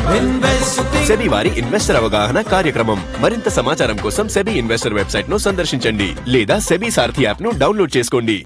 SEBI వారి investor అవగాహన కార్యక్రమం మరింత సమాచారం కోసం సెబీ ఇన్వెస్టర్ వెబ్సైట్ ను సందర్శించండి లేదా సెబీ సారథి యాప్ ను డౌన్లోడ్ చేసుకోండి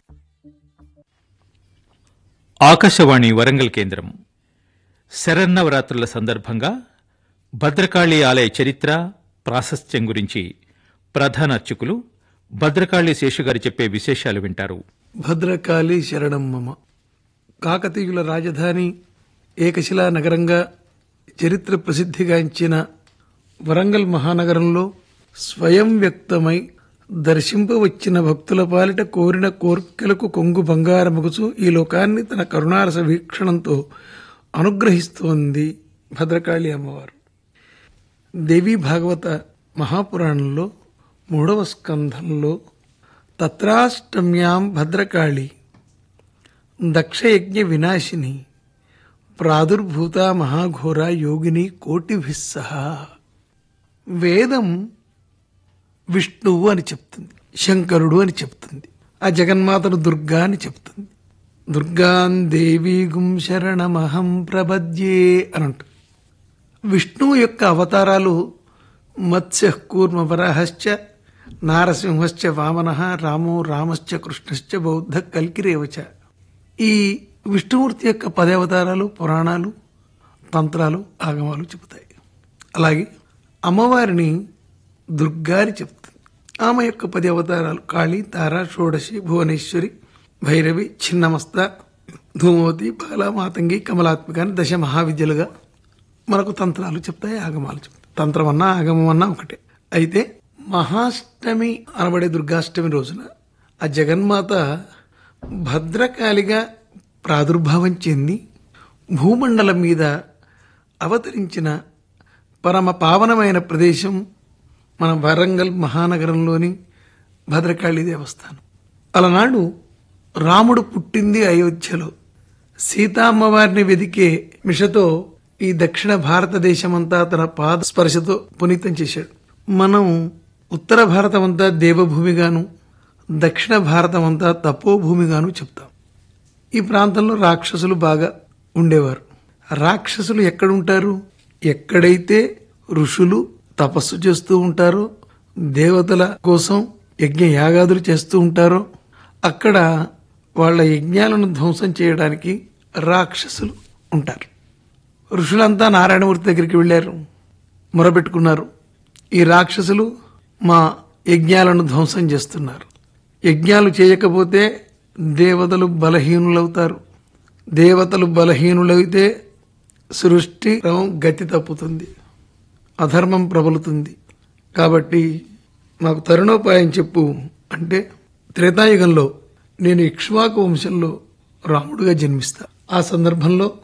ఆకాశవాణి వరంగల్ కేంద్రం శరన్నవరాత్రుల సందర్భంగా భద్రకాళి ఆలయ చరిత్ర ప్రాశస్త్యం గురించి ప్రధాన అర్చకులు భద్రకాళి శేషుగారు చెప్పే విశేషాలు వింటారు భద్రకాళి శరణం మమ కాకతీయుల రాజధాని ఏకశిలా నగరంగా చరిత్ర ప్రసిద్ధిగాంచిన వరంగల్ మహానగరంలో స్వయం వ్యక్తమై దర్శింపవచ్చిన భక్తుల పాలిట కోరిన కోర్కెలకు కొంగు బంగారముగుచు ఈ లోకాన్ని తన కరుణారస వీక్షణంతో అనుగ్రహిస్తోంది భద్రకాళి అమ్మవారు దేవీ భాగవత మహాపురాణంలో మూడవ స్కంధంలో తత్రాష్టమ్యాం భద్రకాళి దక్షయజ్ఞ వినాశిని ప్రాదుర్భూత మహాఘోర యోగిని కోటిభిస్సహ వేదం విష్ణువు అని చెప్తుంది శంకరుడు అని చెప్తుంది ఆ జగన్మాతను దుర్గా అని చెప్తుంది దుర్గాం దేవీగుం శరణమహం ప్రపద్యే అని అంటుంది విష్ణువు యొక్క అవతారాలు మత్స్య కూర్మ వరాహశ్చ నారసింహశ్చ వామన రామో రామశ్చ కృష్ణశ్చ బౌద్ధ కల్కిరేవచ ఈ విష్ణుమూర్తి యొక్క పది అవతారాలు పురాణాలు తంత్రాలు ఆగమాలు చెబుతాయి అలాగే అమ్మవారిని దుర్గాని చెప్తుంది ఆమె యొక్క పది అవతారాలు కాళీ తార షోడశి భువనేశ్వరి భైరవి చిన్నమస్త ధూమవతి బాల మాతంగి కమలాత్మిక అని దశ మహావిద్యలుగా మనకు తంత్రాలు చెప్తాయి ఆగమాలు చెప్తాయి తంత్రం అన్నా ఆగమం అన్నా ఒకటే అయితే మహాష్టమి అనబడే దుర్గాష్టమి రోజున ఆ జగన్మాత భద్రకాళిగా ప్రాదుర్భావం చెంది భూమండలం మీద అవతరించిన పరమ పావనమైన ప్రదేశం మన వరంగల్ మహానగరంలోని భద్రకాళి దేవస్థానం అలనాడు రాముడు పుట్టింది అయోధ్యలో సీతామ్మవారిని వెదికే మిషతో ఈ దక్షిణ భారతదేశమంతా తన పాద స్పర్శతో పునీతం చేశాడు మనం ఉత్తర భారతమంతా దేవభూమిగాను దక్షిణ భారతమంతా తపోభూమిగాను చెప్తాం ఈ ప్రాంతంలో రాక్షసులు బాగా ఉండేవారు రాక్షసులు ఎక్కడుంటారు ఎక్కడైతే ఋషులు తపస్సు చేస్తూ ఉంటారో దేవతల కోసం యజ్ఞ యాగాదులు చేస్తూ ఉంటారో అక్కడ వాళ్ళ యజ్ఞాలను ధ్వంసం చేయడానికి రాక్షసులు ఉంటారు ఋషులంతా నారాయణమూర్తి దగ్గరికి వెళ్ళారు మొరబెట్టుకున్నారు ఈ రాక్షసులు మా యజ్ఞాలను ధ్వంసం చేస్తున్నారు యజ్ఞాలు చేయకపోతే దేవతలు బలహీనులవుతారు దేవతలు బలహీనులైతే సృష్టి క్రమం గతి తప్పుతుంది అధర్మం ప్రబలుతుంది కాబట్టి నాకు తరుణోపాయం చెప్పు అంటే త్రేతాయుగంలో నేను ఇక్ష్వాకు వంశంలో రాముడుగా జన్మిస్తా ఆ సందర్భంలో